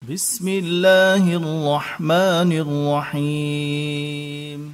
بسم الله الرحمن الرحيم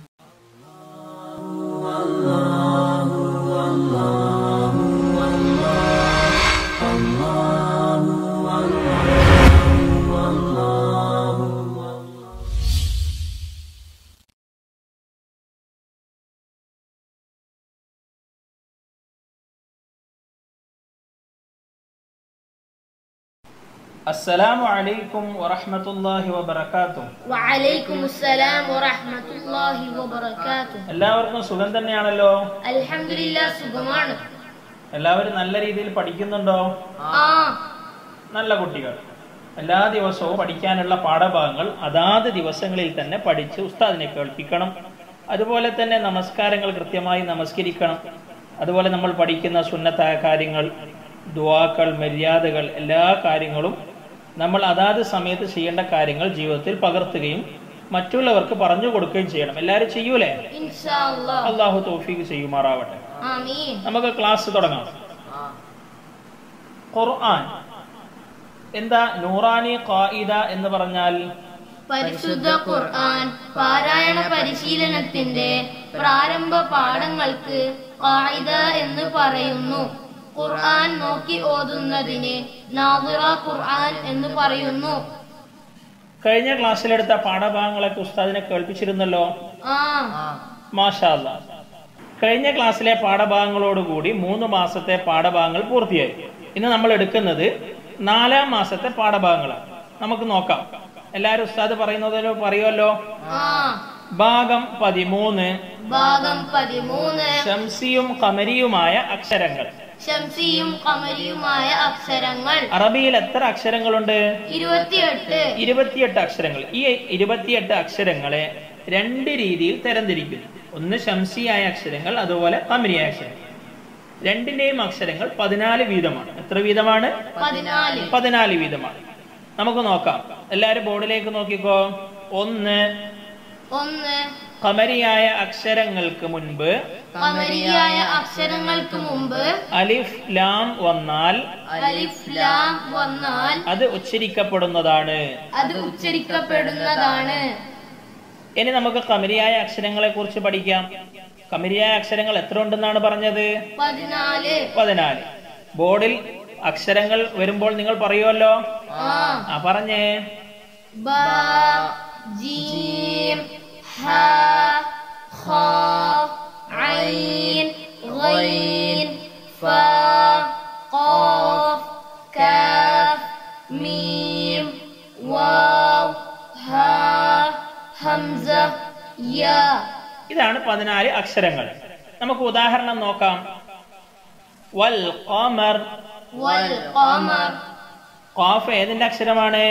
السلام عليكم ورحمة الله وبركاته وعليكم السلام ورحمة الله وبركاته എല്ലാവർക്കും സുഖം തന്നെയാണല്ലോ അൽഹംദുലില്ല സുഖമാണ് എല്ലാവരും നല്ല രീതിയിൽ പഠിക്കുന്നുണ്ടോ ആ നല്ല കുട്ടികൾ എല്ലാ ദിവസവും പഠിക്കാനുള്ള പാഠഭാഗങ്ങൾ അതാത് ദിവസങ്ങളിൽ തന്നെ പഠിച്ച് ഉസ്താദിനെ കേൾപ്പിക്കണം അതുപോലെ തന്നെ നമസ്കാരങ്ങൾ കൃത്യമായി നമസ്കരിക്കണം അതുപോലെ നമ്മൾ പഠിക്കുന്ന സുന്നത്തായ കാര്യങ്ങൾ ദുവാക്കൾ മര്യാദകൾ എല്ലാ കാര്യങ്ങളും നമ്മൾ അതാത് സമയത്ത് ചെയ്യേണ്ട കാര്യങ്ങൾ ജീവിതത്തിൽ പകർത്തുകയും മറ്റുള്ളവർക്ക് പറഞ്ഞു കൊടുക്കുകയും ചെയ്യണം എല്ലാവരും ചെയ്യൂലേ ഇൻഷാ അല്ലാഹ് അള്ളാഹു തോഫീക്ക് ചെയ്യുമാറാവട്ടെ ആമീൻ നമുക്ക് ക്ലാസ് തുടങ്ങാം ഖുർആൻ എന്താ നൂറാനി ഖായിദ എന്ന് പറഞ്ഞാൽ പരിശുദ്ധ ഖുർആൻ പാരായണ പരിശീലനത്തിന്റെ പ്രാരംഭ പാഠങ്ങൾക്ക് ഖായിദ എന്ന് പറയുന്നു ഖുർആൻ നോക്കി ഓതുന്നതിന് നാദിറ ഖുർആൻ എന്ന് പറയുന്നു കഴിഞ്ഞ ക്ലാസ്സിലെടുത്ത പാഠഭാഗങ്ങളൊക്കെ ഉസ്താദിനെ കേൾപ്പിച്ചിരുന്നല്ലോ ആ മാഷാ അല്ലാ കഴിഞ്ഞ ക്ലാസ്സിലെ പാഠഭാഗങ്ങളോടുകൂടി മൂന്ന് മാസത്തെ പാഠഭാഗങ്ങൾ പൂർത്തിയായി ഇന്ന് നമ്മൾ എടുക്കുന്നത് നാലാം മാസത്തെ പാഠഭാഗങ്ങളാണ് നമുക്ക് നോക്കാം എല്ലാരും ഉസ്താദ് പറയുന്നതിലോ പറയുമല്ലോ ആ ഭാഗം പതിമൂന്ന് ഭാഗം പതിമൂന്ന് ശംസിയും കമരിയുമായ അക്ഷരങ്ങൾ ശംസിയും കമരിയുമായ അക്ഷരങ്ങൾ അറബിയിൽ എത്ര അക്ഷരങ്ങളുണ്ട് ഇരുപത്തിയെട്ട് ഇരുപത്തിയെട്ട് അക്ഷരങ്ങൾ ഈ ഇരുപത്തിയെട്ട് അക്ഷരങ്ങളെ രണ്ട് രീതിയിൽ തരംതിരിക്കുന്നു ഒന്ന് ശംസിയായ അക്ഷരങ്ങൾ അതുപോലെ കമരിയായ അക്ഷരങ്ങൾ രണ്ടിന്റെയും അക്ഷരങ്ങൾ പതിനാല് വീതമാണ് എത്ര വീതമാണ് പതിനാല് പതിനാല് വീതമാണ് നമുക്ക് നോക്കാം എല്ലാരും ബോർഡിലേക്ക് നോക്കിക്കോ ഒന്ന് ഒന്ന് കമരിയായ അക്ഷരങ്ങൾക്ക് മുൻപ് കമരിയായ അക്ഷരങ്ങൾക്ക് മുമ്പ് അലിഫ് ലാം വന്നാൽ അലിഫ് ലാം വന്നാൽ അത് ഉച്ചരിക്കപ്പെടുന്നതാണ് അത് ഉച്ചരിക്കപ്പെടുന്നതാണ് ഇനി നമുക്ക് കമരിയായ അക്ഷരങ്ങളെ കുറിച്ച് പഠിക്കാം കമരിയായ അക്ഷരങ്ങൾ എത്ര ഉണ്ടെന്നാണ് പറഞ്ഞത് പതിനാല് പതിനാല് ബോർഡിൽ അക്ഷരങ്ങൾ വരുമ്പോൾ നിങ്ങൾ പറയുമല്ലോ ആ ആ പറഞ്ഞേ ബ ജീം ഹ ഖ ഐൻ ഗൈൻ ഫ ഖാഫ് കാഫ് മീം വാവ് ഹ ഹംസ യ ഇതാണ് പതിനാല് അക്ഷരങ്ങൾ നമുക്ക് ഉദാഹരണം നോക്കാം വൽ ഖമർ വൽ ഖമർ ഖാഫ് ഏതിന്റെ അക്ഷരമാണ്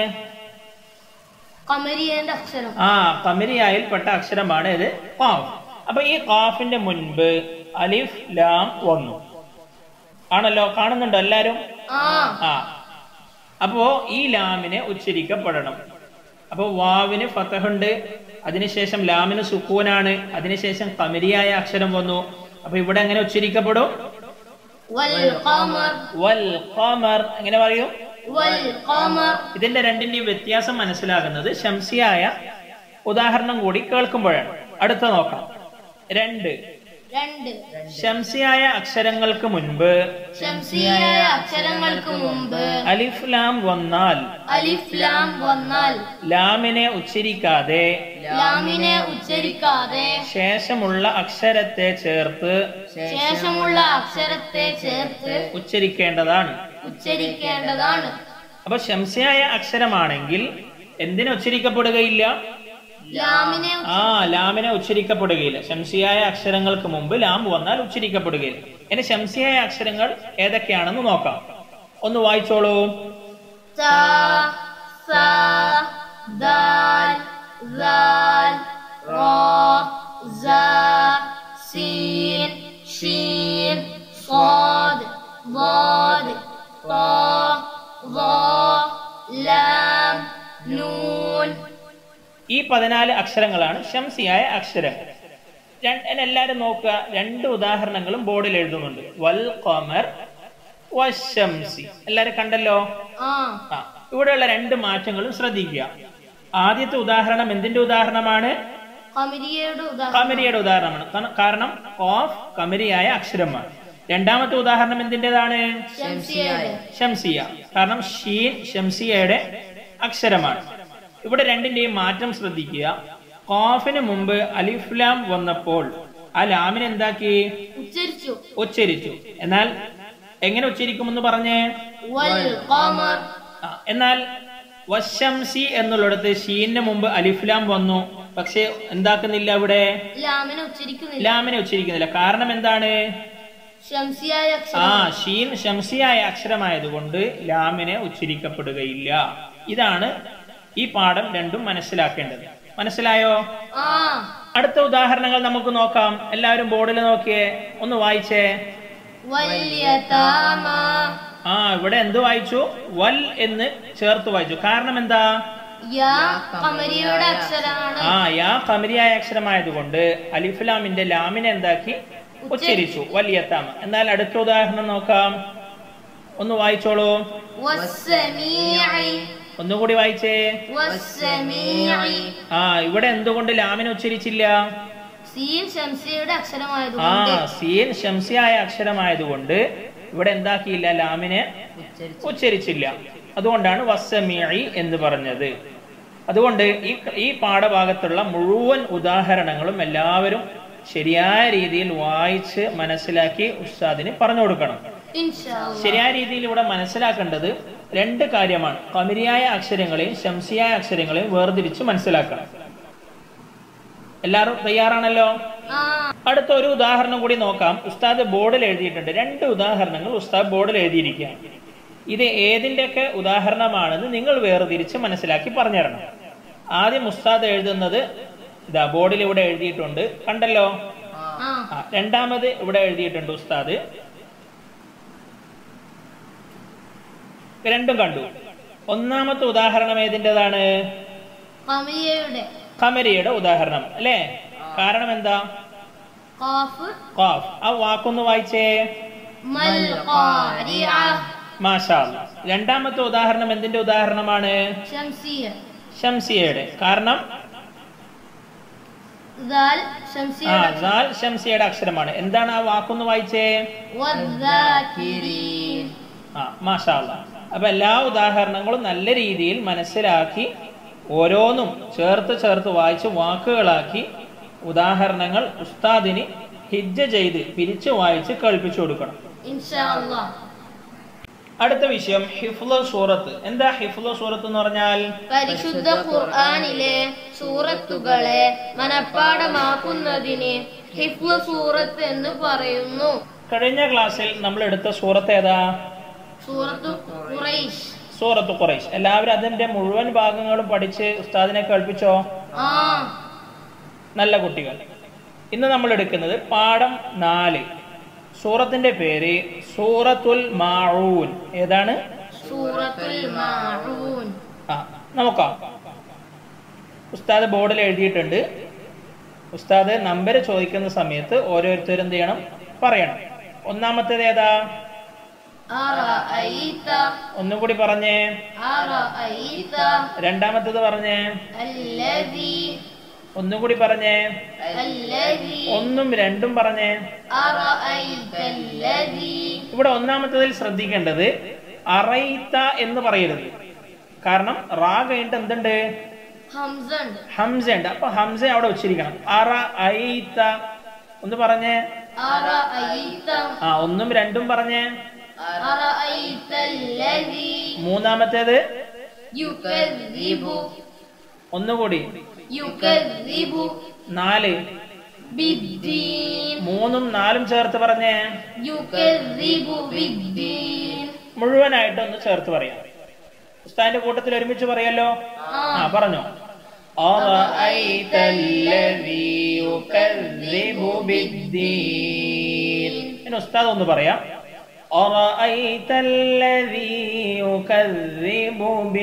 കമരിയന്റെ അക്ഷരം ആ കമരിയായിൽപ്പെട്ട അക്ഷരമാണ് ഇത് ഖാഫ് അപ്പൊ ഈ ഖാഫിന്റെ മുൻപ് അലിഫ് ലാം വന്നു ആണല്ലോ കാണുന്നുണ്ടോ എല്ലാരും ആ ആ അപ്പോ ഈ ലാമിനെ ഉച്ചരിക്കപ്പെടണം അപ്പൊ വാവിന് ഫതഹുണ്ട് അതിനുശേഷം ലാമിന് സുക്കൂനാണ് അതിനുശേഷം കമരിയായ അക്ഷരം വന്നു അപ്പൊ ഇവിടെ എങ്ങനെ ഉച്ചരിക്കപ്പെടും വൽ ഖമർ വൽ ഖമർ എങ്ങനെ പറയും വൽ ഖമർ ഇതിന്റെ രണ്ടിന്റെയും വ്യത്യാസം മനസ്സിലാകുന്നത് ശംസിയായ ഉദാഹരണം കൂടി കേൾക്കുമ്പോഴാണ് അടുത്ത നോക്കാം രണ്ട് രണ്ട് ശംസിയായ അക്ഷരങ്ങൾക്ക് മുൻപ് ശംസിയായ അക്ഷരങ്ങൾക്ക് മുമ്പ് അലിഫ് ലാം വന്നാൽ അലിഫ് ലാം വന്നാൽ ലാമിനെ ഉച്ചരിക്കാതെ ലാമിനെ ഉച്ചരിക്കാതെ ശേഷമുള്ള അക്ഷരത്തെ ചേർത്ത് ശേഷമുള്ള അക്ഷരത്തെ ചേർത്ത് ഉച്ചരിക്കേണ്ടതാണ് ഉച്ചരിക്കേണ്ടതാണ് അപ്പൊ ശംസിയായ അക്ഷരമാണെങ്കിൽ എന്തിനെ ഉച്ചരിക്കപ്പെടുകയില്ല ലാമിനെ ആ ലാമിനെ ഉച്ചരിക്കപ്പെടുകയില്ല ശംസിയായ അക്ഷരങ്ങൾക്ക് മുമ്പ് ലാം വന്നാൽ ഉച്ചരിക്കപ്പെടുകയില്ല ഇനി ശംസിയായ അക്ഷരങ്ങൾ ഏതൊക്കെയാണെന്ന് നോക്കാം ഒന്ന് വായിച്ചോളൂ ത സ ദാൽ ദാൽ റ സ സീൻ ഷീൻ صاد ضاد طاء ظاء لام نون ഈ പതിനാല് അക്ഷരങ്ങളാണ് ശംസിയായ അക്ഷരങ്ങൾ രണ്ട് ഇനി എല്ലാവരും നോക്കുക രണ്ട് ഉദാഹരണങ്ങളും ബോർഡിൽ എഴുതുന്നുണ്ട് വൽ ഖമർ വശംസി എല്ലാരും കണ്ടല്ലോ ആ ആ ഇവിടെയുള്ള രണ്ട് മാറ്റങ്ങളും ശ്രദ്ധിക്കുക ആദ്യത്തെ ഉദാഹരണം എന്തിന്റെ ഉദാഹരണമാണ് കമിരിയയുടെ ഉദാഹരണം കമരിയുടെ ഉദാഹരണമാണ് കാരണം- കാരണം ഓഫ് കമരിയായ അക്ഷരമാണ് രണ്ടാമത്തെ ഉദാഹരണം എന്തിൻ്റെതാണ് ഷംസിയയുടെ ഷംസിയ കാരണം ഷീൻ ഷംസിയയുടെ അക്ഷരമാണ് ഇവിടെ രണ്ടിന്റെയും മാറ്റം ശ്രദ്ധിക്കുക ഖാഫിന് മുമ്പ് അലിഫ്ലാം വന്നപ്പോൾ ആ ലാമിനെ എന്താക്കി ഉച്ചരിച്ചു ഉച്ചരിച്ചു എന്നാൽ എങ്ങനെ ഉച്ചരിക്കുമെന്ന് പറഞ്ഞേ വൽ ഖമർ ആ, എന്നാൽ വശംസി എന്നുള്ളിടത്ത് ഷീന് മുമ്പ് അലിഫ്ലാം വന്നു പക്ഷെ എന്താക്കുന്നില്ല ഇവിടെ ലാമിനെ ഉച്ചരിക്കുന്നില്ല ലാമിനെ ഉച്ചരിക്കുന്നില്ല കാരണം എന്താണ് ഷംസിയായ ആ അക്ഷരം ഷീൻ ഷംസിയായ അക്ഷരമായതുകൊണ്ട് ലാമിനെ ഉച്ചരിക്കപ്പെടുകയില്ല ഇതാണ് ഈ പാഠം രണ്ടും മനസ്സിലാക്കേണ്ടത് മനസ്സിലായോ ആ അടുത്ത ഉദാഹരണങ്ങൾ നമുക്ക് നോക്കാം എല്ലാവരും ബോർഡിൽ നോക്കിയേ ഒന്ന് വായിച്ചേ വല്യതാമ ആ ഇവിടെ എന്ത് വായിച്ചു വൽ എന്ന് ചേർത്ത് വായിച്ചു കാരണം എന്താ യാ കമരിയുടെ അക്ഷരമാണ് ആ യാ കമരിയായ അക്ഷരമായതുകൊണ്ട് അലിഫ്ലാമിന്റെ ലാമിനെ എന്താക്കി ഉച്ചരിച്ചു വലിയത്താമ എന്നാൽ അടുത്ത ഉദാഹരണം നോക്കാം ഒന്ന് വായിച്ചോളൂ വസ്സമീഇ ഒന്നുകൂടി വായിച്ചേ വസ്സമീഇ ആ ഇവിടെ എന്തുകൊണ്ട് ലാമിനെ ഉച്ചരിച്ചില്ല സീൻ ഷംസിയുടെ ആ അക്ഷരമായതുകൊണ്ട് സീൻ ശംസിയായ അക്ഷരമായതുകൊണ്ട് ഇവിടെ എന്താക്കിയില്ല ലാമിനെ ഉച്ചരിച്ചില്ല അതുകൊണ്ടാണ് വസ്സമീഇ എന്ന് പറഞ്ഞത് അതുകൊണ്ട് ഈ ഈ പാഠഭാഗത്തുള്ള മുഴുവൻ ഉദാഹരണങ്ങളും എല്ലാവരും ശരിയായ രീതിയിൽ വായിച്ച് മനസ്സിലാക്കി ഉസ്താദിന് പറഞ്ഞു കൊടുക്കണം ഇൻഷാ അല്ലാഹ്. ശരിയായ രീതിയിൽ ഇവിടെ മനസ്സിലാക്കേണ്ടത് രണ്ട് കാര്യമാണ് കമരിയായ അക്ഷരങ്ങളെയും ശംസിയായ അക്ഷരങ്ങളെയും വേർതിരിച്ച് മനസ്സിലാക്കണം എല്ലാവരും തയ്യാറാണല്ലോ ആ അടുത്ത ഒരു ഉദാഹരണം കൂടി നോക്കാം ഉസ്താദ് ബോർഡിൽ എഴുതിയിട്ടുണ്ട് രണ്ട് ഉദാഹരണങ്ങൾ ഉസ്താദ് ബോർഡിൽ എഴുതിയിരിക്കുകയാണ് ഇത് ഏതിൻ്റെയൊക്കെ ഉദാഹരണമാണെന്ന് നിങ്ങൾ വേർതിരിച്ച് മനസ്സിലാക്കി പറഞ്ഞു തരണം ആദ്യം ഉസ്താദ് എഴുതുന്നത് ഇതാ ബോർഡിൽ ഇവിടെ എഴുതിയിട്ടുണ്ട് കണ്ടല്ലോ ആ ആ, രണ്ടാമത് ഇവിടെ എഴുതിയിട്ടുണ്ട് ഉസ്താദ് രണ്ടും കണ്ടു ഒന്നാമത്തെ ഉദാഹരണം ഏതിൻ്റെതാണ് കമിയയുടെ കമരിയുടെ ഉദാഹരണം അല്ലേ കാരണം എന്താ ഖാഫ് ഖാഫ് ആ വാക്കൊന്ന് വായിച്ചേ മൽ ഖാരിഅ മാഷാ അല്ലാ. രണ്ടാമത്തെ ഉദാഹരണം എന്തിന്റെ ഉദാഹരണമാണ് ഷംസിയ ഷംസിയയുടെ കാരണം ദാൽ ആ ഷംസിയുടെ സാൽ ഷംസിയയുടെ അക്ഷരമാണ് എന്താണ് ആ വാക്കൊന്ന് വായിച്ചേ വദ്ദാകിരീൻ ആ മാഷാ അല്ലാ. അപ്പൊ എല്ലാ ഉദാഹരണങ്ങളും നല്ല രീതിയിൽ മനസ്സിലാക്കി ഓരോന്നും ചേർത്ത് ചേർത്ത് വായിച്ച് വാക്കുകളാക്കി ഉദാഹരണങ്ങൾ ഉസ്താദിന് ഹിജ്ജ ചെയ്ത് പിരിച്ചു വായിച്ച് കേൾപ്പിച്ചു കൊടുക്കണം ഇൻഷാ അല്ലാഹ് അടുത്ത വിഷയം ഹിഫ്ല സൂറത്ത് എന്താ ഹിഫ്ല സൂറത്ത് എന്ന് പറഞ്ഞാൽ പരിശുദ്ധ ഖുർആനിലെ സൂറത്തുകളെ മനഃപ്പാടമാക്കുന്നതിന് ഹിഫ്ല സൂറത്ത് എന്ന് പറയുന്നു കഴിഞ്ഞ ക്ലാസ്സിൽ നമ്മൾ എടുത്ത സൂറത്ത് ഏതാ സൂറത്തു ഖുറൈശ് സൂറത്ത് ഖുറൈശ് എല്ലാവരും അതിന്റെ മുഴുവൻ ഭാഗങ്ങളും പഠിച്ച് ഉസ്താദിനെ കേൾപ്പിച്ചോ ആ നല്ല കുട്ടികൾ ഇന്ന് നമ്മൾ എടുക്കുന്നത് പാഠം നാല് സൂറത്തിന്റെ പേര് സൂറത്തുൽ മാഊൻ ഏതാണ് സൂറത്തുൽ മാഊൻ ആ നോക്കാം ഉസ്താദ് ബോർഡിൽ എഴുതിയിട്ടുണ്ട് ഉസ്താദ് നമ്പർ ചോദിക്കുന്ന സമയത്ത് ഓരോരുത്തരും എന്ത് ചെയ്യണം പറയണം ഒന്നാമത്തേത് ഏതാ അറഅയ്ത ഒന്നുകൂടി പറഞ്ഞേ അറഅയ്ത രണ്ടാമത്തേത് പറഞ്ഞേ അല്ലദീ ഒന്നുകൂടി പറഞ്ഞേ അല്ലദീ ഒന്നും രണ്ടും പറഞ്ഞേ അറഅയ്ത അല്ലദീ ഇവിടെ ഒന്നാമത്തതിൽ ശ്രദ്ധിക്കേണ്ടത് അറൈത്ത എന്ന് പറയരുത് കാരണം റാ കഴിഞ്ഞിട്ട് എന്തുണ്ട് ഹംസ ഉണ്ട് ഹംസ ഉണ്ട് അപ്പൊ ഹംസ അവിടെ ഉച്ചരിക്കണം അറ ഐത്ത ഒന്ന് പറഞ്ഞേ അറഅയ്ത ആ ഒന്നും രണ്ടും പറഞ്ഞേ അറഅയ്ത അല്ലദീ മൂന്നാമത്തേത് യുകദ്ദിബു ഒന്നുകൂടി യുകദ്ദിബു നാല് ബിദ്ദീൻ മൂന്നും നാലും ചേർത്ത് പറഞ്ഞേ യുകദ്ദിബു ബിദ്ദീൻ മുഴുവനായിട്ട് ഒന്ന് ചേർത്ത് പറയാം ഉസ്താദിന്റെ കൂട്ടത്തിൽ ഒരുമിച്ച് പറയല്ലോ ആ പറഞ്ഞോ أرأيت الذي يكذب بالدين ഇനി ഉസ്താദ് ഒന്ന് പറയാം أرأيت الذي يكذب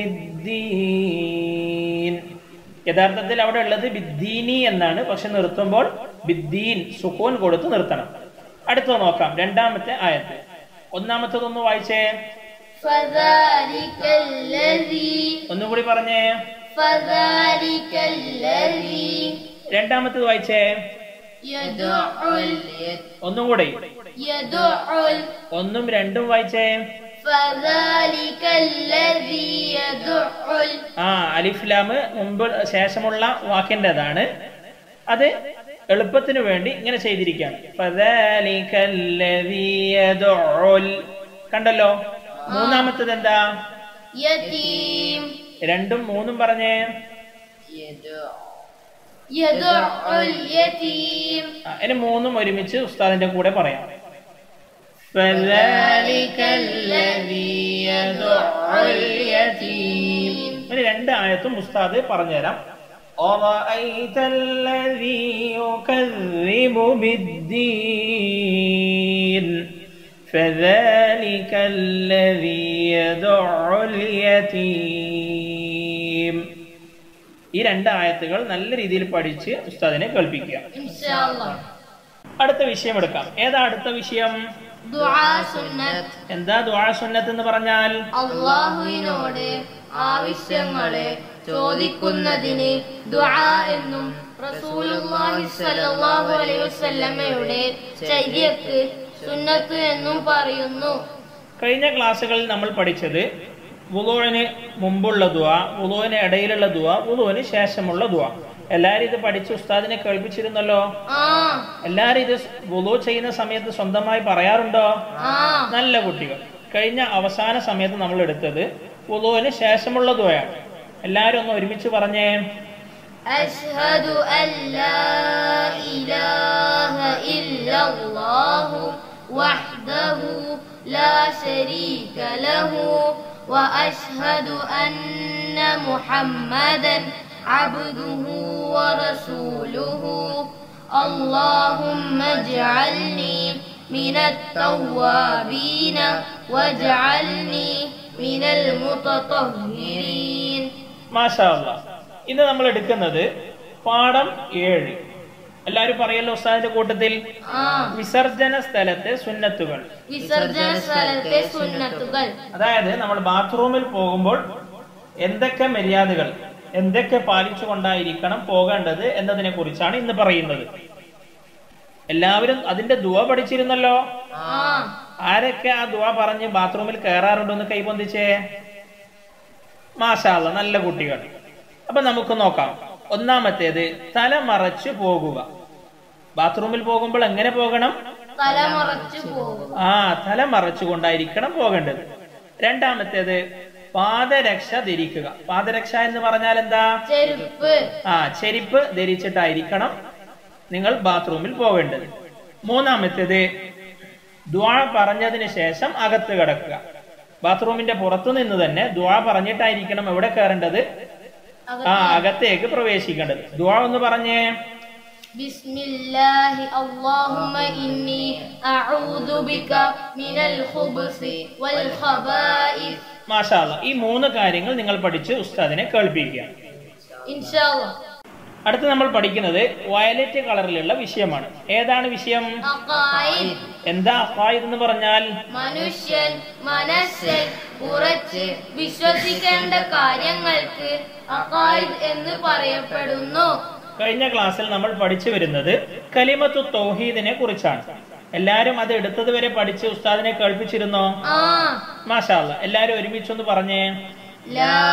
بالدين യഥാർത്ഥത്തിൽ അവിടെ ഉള്ളത് ബിദ്ദീനി എന്നാണ് പക്ഷെ നിർത്തുമ്പോൾ ബിദ്ദീൻ സുക്കൂൻ കൊടുത്ത് നിർത്തണം അടുത്തത് നോക്കാം രണ്ടാമത്തെ ആയത്ത് ഒന്നാമത്തതൊന്ന് വായിച്ചേ فذلك الذي ഒന്നും കൂടി പറഞ്ഞേ فذلك الذي രണ്ടാമത്തത് വായിച്ചേ يدع ال- ഒന്നും കൂടി يدع ال- ഒന്നും രണ്ടും വായിച്ചേ فذلك الذي يدع ال- ആ അലിഫ്ലാമ് മുമ്പ് ശേഷമുള്ള വാക്കിൻ്റെതാണ് അത് എളുപ്പത്തിന് വേണ്ടി ഇങ്ങനെ ചെയ്തിരിക്കുകയാണ് فذلك الذي يدعو- കണ്ടല്ലോ മൂന്നാമത്തത് എന്താ يتيم രണ്ടും മൂന്നും പറഞ്ഞേ يدع اليتيم ആ, ഇനി മൂന്നും ഒരുമിച്ച് ഉസ്താദിന്റെ കൂടെ പറയാം فذلك الذي يدع اليتيم ഇനി രണ്ട് ആയത്തും ഉസ്താദ് പറഞ്ഞുതരാം أرأيت الذي يكذب بالدين فذلك الذي يدع اليتيم ഈ രണ്ട് ആയത്തുകൾ നല്ല രീതിയിൽ പഠിച്ച് ഉസ്താദിനെ കേൾപ്പിക്കുക إن شاء الله അടുത്ത വിഷയം എടുക്കാം ഏതാ അടുത്ത വിഷയം ദുആ സുന്നത്ത് എന്താ ദുആ സുന്നത്ത് എന്ന് പറഞ്ഞാൽ അള്ളാഹുവിനോട് ആവശ്യങ്ങളെ ചോദിക്കുന്നതിന് ദുആ എന്നും റസൂലുള്ളാഹി സ്വല്ലല്ലാഹു അലൈഹി വസല്ലമയുടെ ചര്യക്ക് സുന്നത്ത് എന്നും പറയുന്നു കഴിഞ്ഞ ക്ലാസ്സുകളിൽ നമ്മൾ പഠിച്ചത് വുളുവിന് മുമ്പുള്ള ദുആ വുളുവിന് ഇടയിലുള്ള ദുആ വുളുവിന് ശേഷമുള്ള ദുആ എല്ലാരും ഇത് പഠിച്ച് ഉസ്താദിനെ കേൾപ്പിച്ചിരുന്നല്ലോ ആ എല്ലാരും ഇത് വുളു ചെയ്യുന്ന സമയത്ത് സ്വന്തമായി പറയാറുണ്ടോ ആ നല്ല കുട്ടികൾ കഴിഞ്ഞ അവസാന സമയത്ത് നമ്മൾ എടുത്തത് വുളുവിന് ശേഷമുള്ള ദുആയാണ് എല്ലാരും ഒന്ന് ഒരുമിച്ച് പറഞ്ഞേ أشهد أن لا إله إلا الله وحده لا شريك له وأشهد أن محمدا عبده ورسوله اللهم اجعلني من التوابين واجعلني من المتطهرين മാഷാ അല്ലാ. ഇന്ന് നമ്മൾ എടുക്കുന്നത് പാഠം ഏഴ് എല്ലാരും പറയല്ലോ ഉസ്താദിന്റെ കൂട്ടത്തിൽ ആ വിസർജന സ്ഥലത്തെ സുന്നത്തുകൾ വിസർജന സ്ഥലത്തെ സുന്നത്തുകൾ അതായത് നമ്മൾ ബാത്റൂമിൽ പോകുമ്പോൾ എന്തൊക്കെ മര്യാദകൾ എന്തൊക്കെ പാലിച്ചുകൊണ്ടായിരിക്കണം പോകേണ്ടത് എന്നതിനെ കുറിച്ചാണ് ഇന്ന് പറയുന്നത് എല്ലാവരും അതിന്റെ ദുവ പഠിച്ചിരുന്നല്ലോ ആ ആരൊക്കെ ആ ദുവ പറഞ്ഞ് ബാത്റൂമിൽ കയറാറുണ്ടോ എന്ന് കൈപൊന്തിച്ചേ മാഷാല്ല നല്ല കുട്ടികൾ അപ്പൊ നമുക്ക് നോക്കാം ഒന്നാമത്തേത് തല മറച്ചു പോകുക ബാത്റൂമിൽ പോകുമ്പോൾ എങ്ങനെ പോകണം തലമറച്ചു പോകും ആ തല മറച്ചുകൊണ്ടായിരിക്കണം പോകേണ്ടത് രണ്ടാമത്തേത് പാദരക്ഷ ധരിക്കുക പാദരക്ഷ എന്ന് പറഞ്ഞാൽ എന്താ ചെരുപ്പ് ആ ചെരിപ്പ് ധരിച്ചിട്ടായിരിക്കണം നിങ്ങൾ ബാത്റൂമിൽ പോകേണ്ടത് മൂന്നാമത്തേത് ദ്വാ പറഞ്ഞതിന് ശേഷം അകത്ത് കിടക്കുക ബാത്റൂമിന്റെ പുറത്തു നിന്ന് തന്നെ ദ്വാ പറഞ്ഞിട്ടായിരിക്കണം എവിടെ കയറേണ്ടത് ആ അകത്തേക്ക് പ്രവേശിക്കേണ്ടത് ദ്വാ എന്ന് പറഞ്ഞേ بسم الله اللهم إني أعوذ بك من الخبث والخبائث മാഷാല്ല ഈ മൂന്ന് കാര്യങ്ങൾ നിങ്ങൾ പഠിച്ച് ഉസ്താദിനെ കേൾപ്പിക്കുക إن شاء الله അടുത്ത് നമ്മൾ പഠിക്കുന്നത് വയലറ്റ് കളറിലുള്ള വിഷയമാണ് ഏതാണ് വിഷയം അഖായിദ് എന്താ അഖായിദ് എന്ന് പറഞ്ഞാൽ മനുഷ്യൻ മനസ്സിൽ ഉറച്ച് വിശ്വസിക്കേണ്ട കാര്യങ്ങൾക്ക് അഖായിദ് എന്ന് പറയപ്പെടുന്നു കഴിഞ്ഞ ക്ലാസ്സിൽ നമ്മൾ പഠിച്ചു വരുന്നത് കലിമത്തു തൗഹീദിനെ കുറിച്ചാണ് എല്ലാരും അത് എടുത്തത് വരെ പഠിച്ച് ഉസ്താദിനെ കേൾപ്പിച്ചിരുന്നോ ആ മാഷാല്ല എല്ലാരും ഒരുമിച്ചൊന്ന് പറഞ്ഞേ لا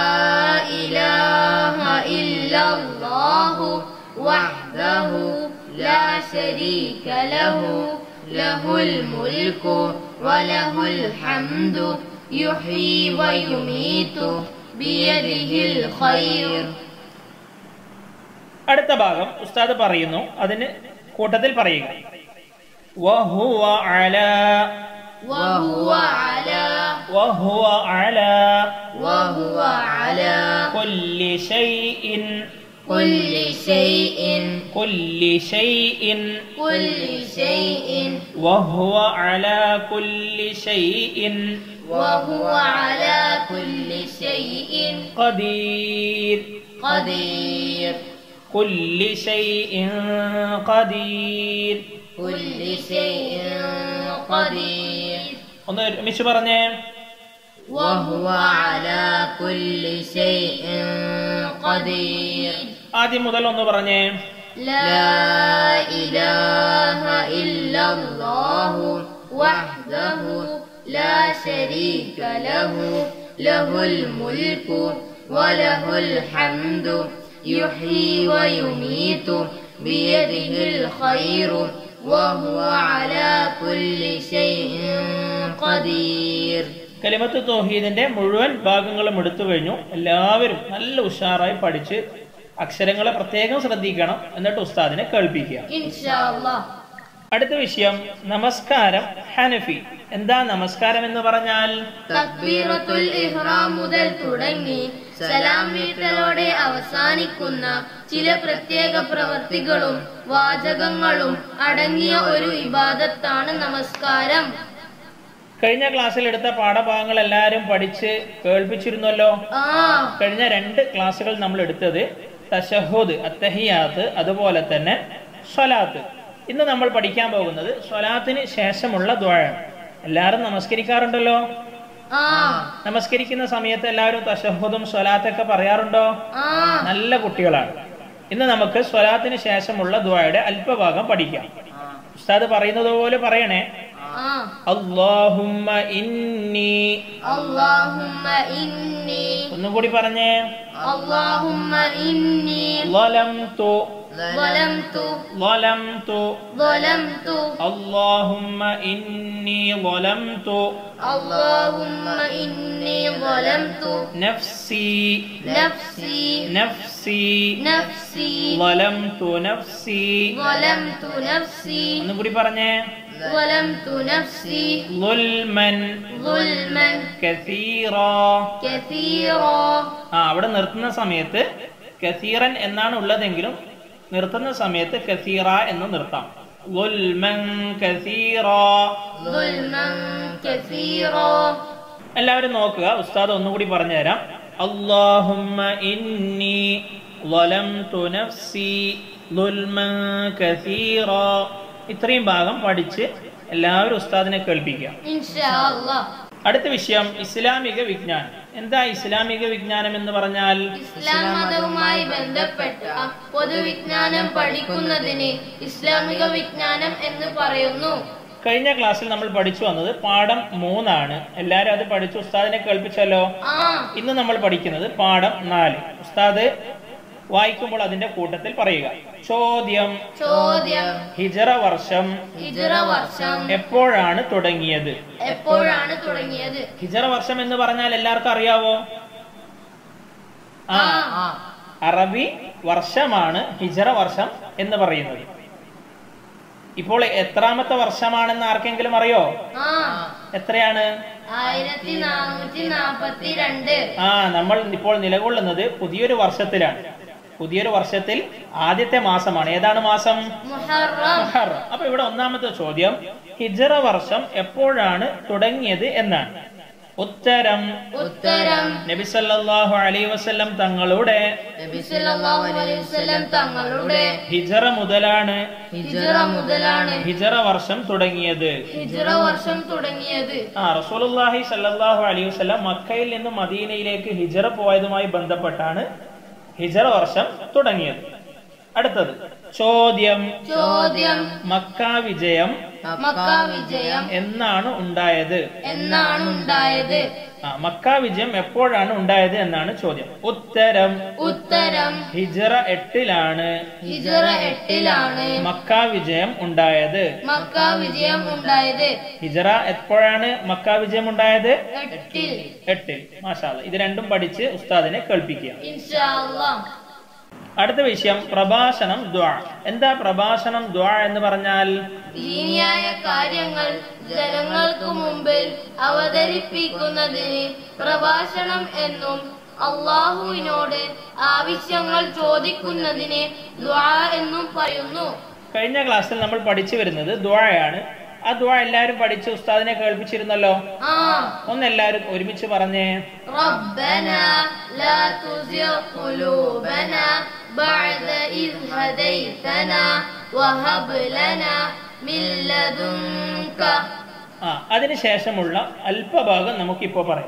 إله إلا الله وحده لا شريك له له الملك وله الحمد يحيي ويميت بيده الخير അടുത്ത ഭാഗം ഉസ്താദ് പറയുന്നു അതിന് കൂട്ടത്തിൽ പറയുക വഹുവ അലാ وهو على വഹുവ അലാ وهو على കുല്ലി ഷൈഇൻ كل شيء കുല്ലി ഷൈഇൻ كل شيء وهو على كل شيء وهو على كل شيء قدير قدير كل شيء قدير كل شيء قدير ഒന്ന് ഒരുമിച്ച് പറഞ്ഞേ وهو على كل شيء قدير ആദ്യം മുതൽ ഒന്ന് പറഞ്ഞേ لا إله إلا الله وحده لا شريك له له الملك وله الحمد يحيي ويميت بيده الخير وهو على كل شيء قدير കലിമത്ത് തൗഹീദിന്റെ മുഴുവൻ ഭാഗങ്ങളും എടുത്തു കഴിഞ്ഞു എല്ലാവരും നല്ല ഉഷാറായി പഠിച്ച് അക്ഷരങ്ങളെ പ്രത്യേകം ശ്രദ്ധിക്കണം എന്നിട്ട് ഉസ്താദിനെ കേൾപ്പിക്കുക إن شاء الله അടുത്ത വിഷയം നമസ്കാരം ഹനഫി എന്താ നമസ്കാരം എന്ന് പറഞ്ഞാൽ തക്ബീറത്തുൽ ഇഹ്റാം മുതൽ തുടങ്ങി സലാം വീട്ടലോടെ അവസാനിക്കുന്ന ചില പ്രത്യേക പ്രവൃത്തികളും വാചകങ്ങളും അടങ്ങിയ ഒരു ഇബാദത്താണ് നമസ്കാരം കഴിഞ്ഞ ക്ലാസ്സിൽ എടുത്ത പാഠഭാഗങ്ങൾ എല്ലാവരും പഠിച്ച് കേൾപ്പിച്ചിരുന്നല്ലോ ആ കഴിഞ്ഞ രണ്ട് ക്ലാസ്സുകൾ നമ്മൾ എടുത്തത് തഷഹുദ് അത്തഹിയാത്ത് അതുപോലെ തന്നെ സ്വലാത്ത് ഇന്ന് നമ്മൾ പഠിക്കാൻ പോകുന്നത് സ്വലാത്തിന് ശേഷമുള്ള ദ്വാഴാണ് എല്ലാവരും നമസ്കരിക്കാറുണ്ടല്ലോ ആ നമസ്കരിക്കുന്ന സമയത്ത് എല്ലാവരും തഷഹുദും സ്വലാത്തൊക്കെ പറയാറുണ്ടോ ആ നല്ല കുട്ടികളാണ് ഇന്ന് നമുക്ക് സ്വലാത്തിന് ശേഷമുള്ള ദ്വായുടെ അല്പഭാഗം പഠിക്കാം ഉസ്താദ് പറയുന്നത് പോലെ പറയണേ ആ അള്ളാഹുമ്മ ഇന്നി അല്ലാഹുമ്മ ഇന്നി ഒന്നും കൂടി പറഞ്ഞേ അല്ലാഹുമ്മ ഇന്നി ظلمت ظلمت ظلمت ظلمت اللهم إني ظلمت اللهم إني ظلمت نفسي نفسي نفسي نفسي ظلمت نفسي ظلمت نفسي ഒന്നും കൂടി പറഞ്ഞേ ظلمت نفسي ظلما ظلما كثيرا كثيرا ആ അവിടെ നിർത്തുന്ന സമയത്ത് കസീറൻ എന്നാണ് ഉള്ളതെങ്കിലും നിർത്തുന്ന സമയത്ത് കസീറ എന്ന് നിർത്താം ظلما كثيرا ظلما كثيرا എല്ലാവരും നോക്കുക ഉസ്താദ് ഒന്നുകൂടി പറഞ്ഞു തരാം അള്ളാഹുമ്മ ഇന്നി ظلمت نفسي ظلما كثيرا ഇത്രയും ഭാഗം പഠിച്ച് എല്ലാവരും ഉസ്താദിനെ കേൾപ്പിക്കുക إن شاء الله അടുത്ത വിഷയം ഇസ്ലാമിക വിജ്ഞാനം എന്താ ഇസ്ലാമിക വിജ്ഞാനം എന്ന് പറഞ്ഞാൽ ഇസ്ലാം മതവുമായി ബന്ധപ്പെട്ട പൊതുവിജ്ഞാനം പഠിക്കുന്നതിന് ഇസ്ലാമിക വിജ്ഞാനം എന്ന് പറയുന്നു കഴിഞ്ഞ ക്ലാസ്സിൽ നമ്മൾ പഠിച്ചു വന്നത് പാഠം മൂന്നാണ് എല്ലാവരും അത് പഠിച്ച് ഉസ്താദിനെ കേൾപ്പിച്ചല്ലോ ആ ഇന്ന് നമ്മൾ പഠിക്കുന്നത് പാഠം നാല് ഉസ്താദ് വായിക്കുമ്പോൾ അതിന്റെ കൂട്ടത്തിൽ പറയുക ചോദ്യം ചോദ്യം ഹിജറ വർഷം ഹിജറ വർഷം എപ്പോഴാണ് തുടങ്ങിയത് എപ്പോഴാണ് തുടങ്ങിയത് ഹിജറ വർഷം എന്ന് പറഞ്ഞാൽ എല്ലാവർക്കും അറിയാവോ ആ ആ അറബി വർഷമാണ് ഹിജറ വർഷം എന്ന് പറയുന്നത് ഇപ്പോൾ എത്രാമത്തെ വർഷമാണെന്ന് ആർക്കെങ്കിലും അറിയോ ആ എത്രയാണ് ആയിരത്തി നാനൂറ്റി നാപ്പത്തി രണ്ട് ആ നമ്മൾ ഇപ്പോൾ നിലകൊള്ളുന്നത് പുതിയൊരു വർഷത്തിലാണ് പുതിയൊരു വർഷത്തിൽ ആദ്യത്തെ മാസമാണ് ഏതാണ് മാസം മുഹറം മുഹറം അപ്പൊ ഇവിടെ ഒന്നാമത്തെ ചോദ്യം ഹിജറ വർഷം എപ്പോഴാണ് തുടങ്ങിയത് എന്നാണ് ഉത്തരം ഉത്തരം നബി സല്ലല്ലാഹു അലൈഹി വസല്ലം തങ്ങളുടെ നബി സല്ലല്ലാഹു അലൈഹി വസല്ലം തങ്ങളുടെ ഹിജറ മുതലാണ് ഹിജറ മുതലാണ് ഹിജറ വർഷം തുടങ്ങിയത് ഹിജറ വർഷം തുടങ്ങിയത് ആ റസൂലുള്ളാഹി സല്ലല്ലാഹു അലൈഹി വസല്ലം മക്കയിൽ നിന്ന് മദീനയിലേക്ക് ഹിജറ പോയതുമായി ബന്ധപ്പെട്ടാണ് ഹിജറ വർഷം തുടങ്ങിയത് അടുത്തത് ചോദ്യം ചോദ്യം മക്ക വിജയം മക്ക വിജയം എന്നാണ് ഉണ്ടായത് എന്നാണ് ഉണ്ടായത് ആ മക്ക വിജയം എപ്പോഴാണ് ഉണ്ടായത് എന്നാണ് ചോദ്യം ഉത്തരം ഉത്തരം ഹിജറ എട്ടിലാണ് ഹിജറ എട്ടിലാണ് മക്ക വിജയം ഉണ്ടായത് മക്ക വിജയം ഉണ്ടായത് ഹിജറ എപ്പോഴാണ് മക്ക വിജയം ഉണ്ടായത് എട്ടിൽ എട്ടിൽ മാഷാല്ല ഇത് രണ്ടും പഠിച്ച് ഉസ്താദിനെ കേൾപ്പിക്കുക ഇൻഷാ അല്ലാഹ് അടുത്ത വിഷയം പ്രഭാഷണം ദ്വാ എന്താ പ്രഭാഷണം ദ്വാ എന്ന് പറഞ്ഞാൽ ദീനിയായ കാര്യങ്ങൾ ജനങ്ങൾക്ക് മുമ്പിൽ അവതരിപ്പിക്കുന്നതിന് പ്രഭാഷണം എന്നും അള്ളാഹുവിനോട് ആവശ്യങ്ങൾ ചോദിക്കുന്നതിന് ദ്വാ എന്നും പറയുന്നു കഴിഞ്ഞ ക്ലാസ്സിൽ നമ്മൾ പഠിച്ചു വരുന്നത് ദ്വായാണ് ആ ദ്വാ എല്ലാവരും പഠിച്ച് ഉസ്താദിനെ കേൾപ്പിച്ചിരുന്നല്ലോ ആ ഒന്ന് എല്ലാവരും ഒരുമിച്ച് പറഞ്ഞേ ربنا لا تزغ قلوبنا بعد إذ هديتنا وهب لنا من لدنك ആ അതിനുശേഷമുള്ള അല്പഭാഗം നമുക്കിപ്പോ പറയാം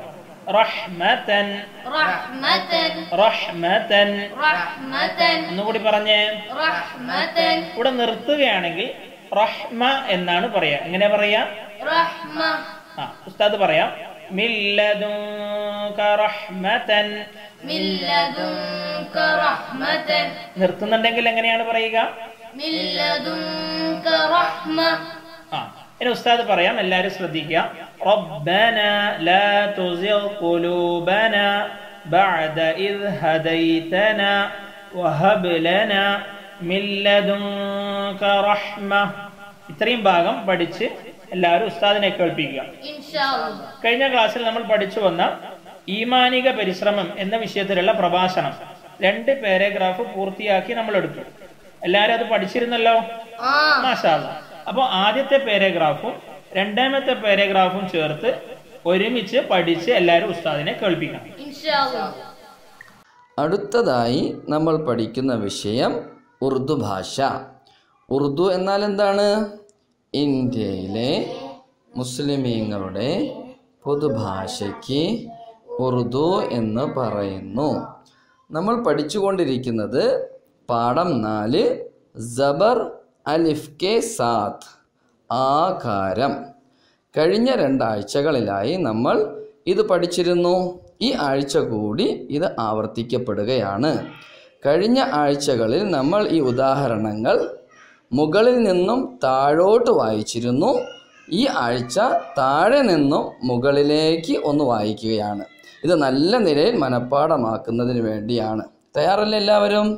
റഹ്മതൻ رحمة റഹ്മതൻ رحمة ഒന്നുകൂടി പറഞ്ഞേ رحمة ഇവിടെ നിർത്തുകയാണെങ്കിൽ റഹ്മ എന്നാണ് പറയാ എങ്ങനെ പറയാ رحمة ആ ഉസ്താദ് പറയാം മില്ലദുൻക റഹ്മതൻ من لدنك رحمة നിർത്തുന്നുണ്ടെങ്കിൽ എങ്ങനെയാണ് പറയുക من لدنك رحمة ആ ഇനി ഉസ്താദ് പറയാം എല്ലാവരും ശ്രദ്ധിക്കുക റബ്ബന ലാ തുസിഗ് ഖുലൂബന ബഅദ ഇദ് ഹദൈതന വഹബ് ലന മിൻ ലദുൻക റഹ്മ ഇത്രയും ഭാഗം പഠിച്ച് എല്ലാവരും ഉസ്താദിനെ കേൾപ്പിക്കുക إن شاء الله കഴിഞ്ഞ ക്ലാസ്സിൽ നമ്മൾ പഠിച്ചു വന്ന ഈമാനിക പരിശ്രമം എന്ന വിഷയത്തിലുള്ള പ്രഭാഷണം രണ്ട് പാരഗ്രാഫ് പൂർത്തിയാക്കി നമ്മൾ എടുത്തു എല്ലാവരും അത് പഠിച്ചിരുന്നല്ലോ آه മാഷാല്ല അപ്പൊ ആദ്യത്തെ പാരഗ്രാഫും രണ്ടാമത്തെ പാരഗ്രാഫും ചേർത്ത് ഒരുമിച്ച് പഠിച്ച് എല്ലാവരും ഉസ്താദിനെ കേൾപ്പിക്കണം إن شاء الله അടുത്തതായി നമ്മൾ പഠിക്കുന്ന വിഷയം ഉറുദു ഭാഷ ഉറുദു എന്നാൽ എന്താണ് ഇന്ത്യയിലെ മുസ്ലിമീങ്ങളുടെ പൊതുഭാഷയ്ക്ക് ഉറുദു എന്ന് പറയുന്നു നമ്മൾ പഠിച്ചുകൊണ്ടിരിക്കുന്നത് പാഠം നാല് ജബർ അലിഫ് കെ സാത്ത് ആകാരം കഴിഞ്ഞ രണ്ടാഴ്ചകളിലായി നമ്മൾ ഇത് പഠിച്ചിരുന്നു ഈ ആഴ്ച കൂടി ഇത് ആവർത്തിക്കപ്പെടുകയാണ് കഴിഞ്ഞ ആഴ്ചകളിൽ നമ്മൾ ഈ ഉദാഹരണങ്ങൾ മുകളിൽ നിന്നും താഴോട്ട് വായിച്ചിരുന്നു ഈ ആഴ്ച താഴെ നിന്നും മുകളിലേക്ക് ഒന്ന് വായിക്കുകയാണ് ഇത് നല്ല നിലയിൽ മനഃപ്പാടമാക്കുന്നതിന് വേണ്ടിയാണ് തയ്യാറല്ലേ എല്ലാവരും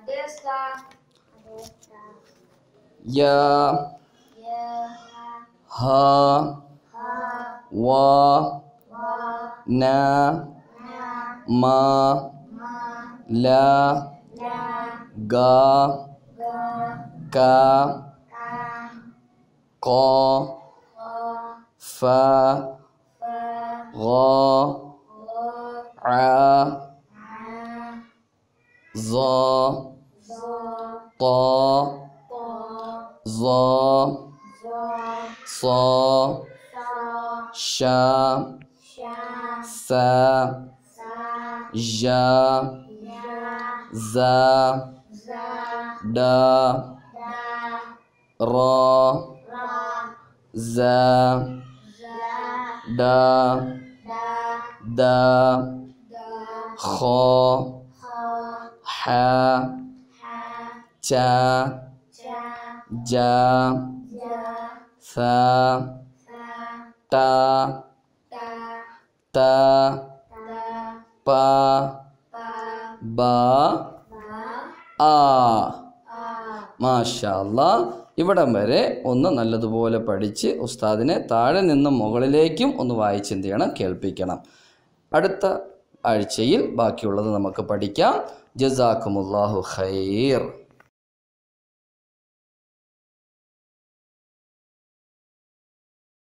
യ ഹ വ ന മ ല ഗ ക ക ഫ غ ع ظ ط ظ ص ش س ژ ز ড ر ز ড د خ ح چ ج ث ت ത പ ബ ആ മാഷല്ല ഇവിടം വരെ ഒന്ന് നല്ലതുപോലെ പഠിച്ച് ഉസ്താദിനെ താഴെ നിന്നും മുകളിലേക്കും ഒന്ന് വായിച്ച് എന്ത് ചെയ്യണം കേൾപ്പിക്കണം അടുത്ത ആഴ്ചയിൽ ബാക്കിയുള്ളത് നമുക്ക് പഠിക്കാം ജസാക്കുമുല്ലാഹു ഖൈർ